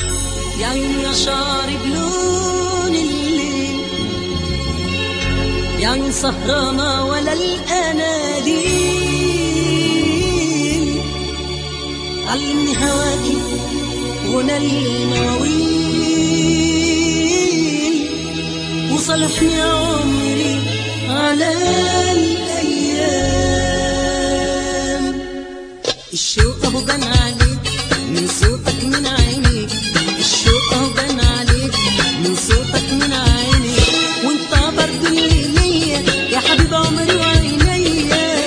يا عيني يا شارب لون الليل يا عين سهرانة ولا الأناديل علمني هواكي غنى المواويل وصالحني عمري على الأيام الشوق أهو بان عليك من صوتك من عينيك الشوق أهو بان عليك من صوتك من عينيك وانت برضه اللي ليا يا حبيب عمري وعينيا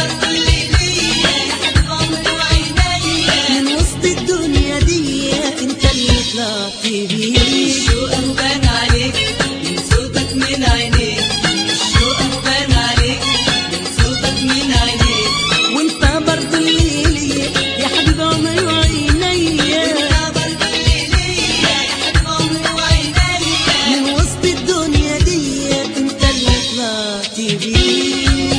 من وسط الدنيا دي انت اللي طلعت بيه الشوق مبان عليك من صوتك من عينيك الشوق مبان عليك من صوتك من عينيك وانت برضه اللي ليا يا حبيب عمري وعينيا برضه اللي ليا يا حبيب عمري وعينيا من وسط الدنيا دي انت اللي طلعت بيه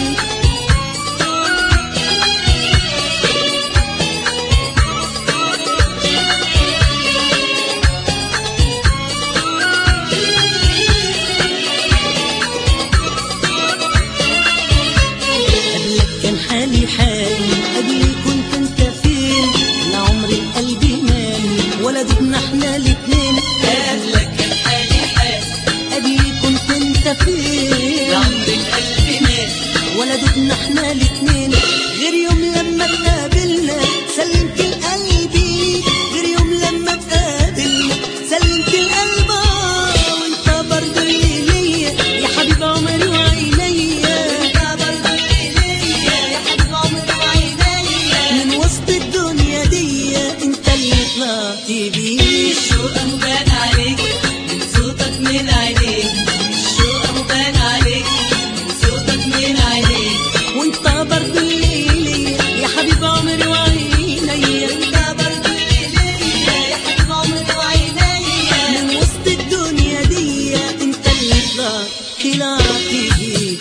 قبلك كان حالي حالي قبلي كنت انت فين لا عمري القلب مالي ولا دبنا احنا الاتنين قبلك كان حالي حال قبلي كنت انت فين لعمر القلب مات ولا دبنا احنا الاتنين غير يوم لما اتقابلنا سلمت لقلبي غير يوم لما اتقابلنا سلمت القلب وانت برضه اللي ليا يا حبيب عمري وعينيا برضه اللي ليا يا حبيب عمري وعينيا من وسط الدنيا دي انت اللي طلعت بيه الشوق مبان عليك من صوتك من عينيك الشوق مبان عليك من صوتك من عينيك وانت برضه اللي ليا يا حبيب عمري وعينيا انت برضه اللي ليا يا حبيب عمري وعينيا من وسط الدنيا دي انت اللي طلعت طلعت بيه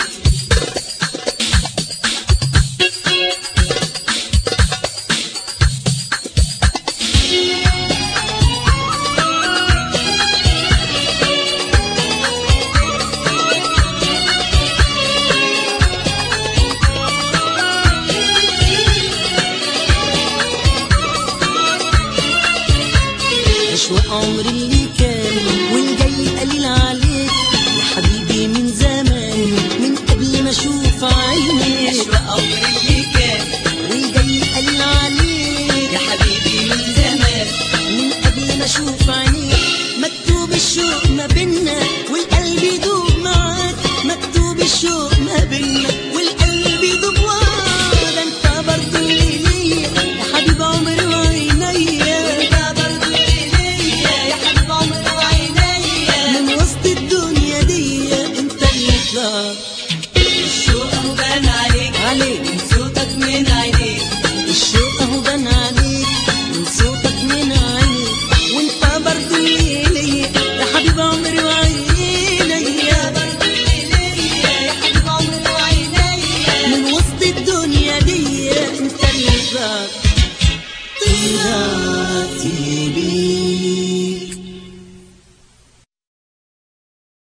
أشواق عمري اللي كان والجاي قليل عليك يا حبيبي من زمان من قبل ما اشوف عينيك اشواق عمري اللي كان والجاي قليل عليك يا حبيبي من زمان من قبل ما اشوف عينيك مكتوب الشوق ما بينا والقلب يدوب معاك مكتوب الشوق ما بينا